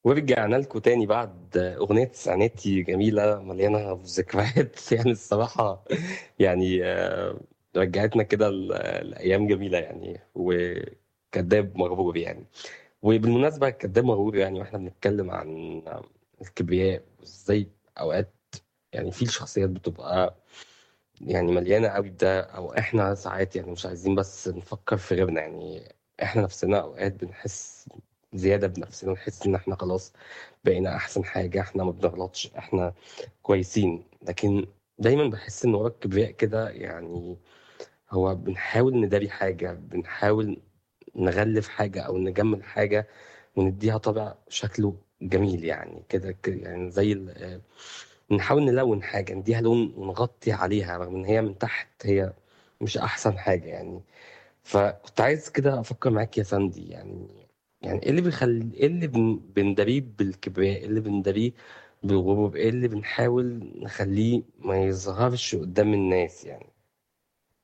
ورجعنا لكم تاني بعد أغنية تسعيناتي جميلة مليانة ذكريات يعني الصراحة يعني آه، رجعتنا كده ل- لأيام جميلة يعني وكذاب مغرور يعني وبالمناسبة كذاب مغرور يعني واحنا بنتكلم عن الكبرياء وازاي أوقات يعني في شخصيات بتبقى يعني مليانة قوي بده أو إحنا ساعات يعني مش عايزين بس نفكر في غيرنا يعني إحنا نفسنا أوقات بنحس زيادة بنفسنا نحس إن إحنا خلاص بقينا أحسن حاجة إحنا ما بنغلطش إحنا كويسين لكن دايما بحس إن ورا الكبرياء كده يعني هو بنحاول نداري حاجة بنحاول نغلف حاجة أو نجمل حاجة ونديها طابع شكله جميل يعني كده كده يعني زي ال- نحاول نلون حاجة نديها لون ونغطي عليها رغم إن هي من تحت هي مش أحسن حاجة يعني فكنت عايز كده أفكر معاك يا ساندي يعني يعني إيه اللي بيخلي إيه اللي بن... بنداريه بالكبرياء إيه اللي بنداريه بالغرور إيه اللي بنحاول نخليه ما يظهرش قدام الناس يعني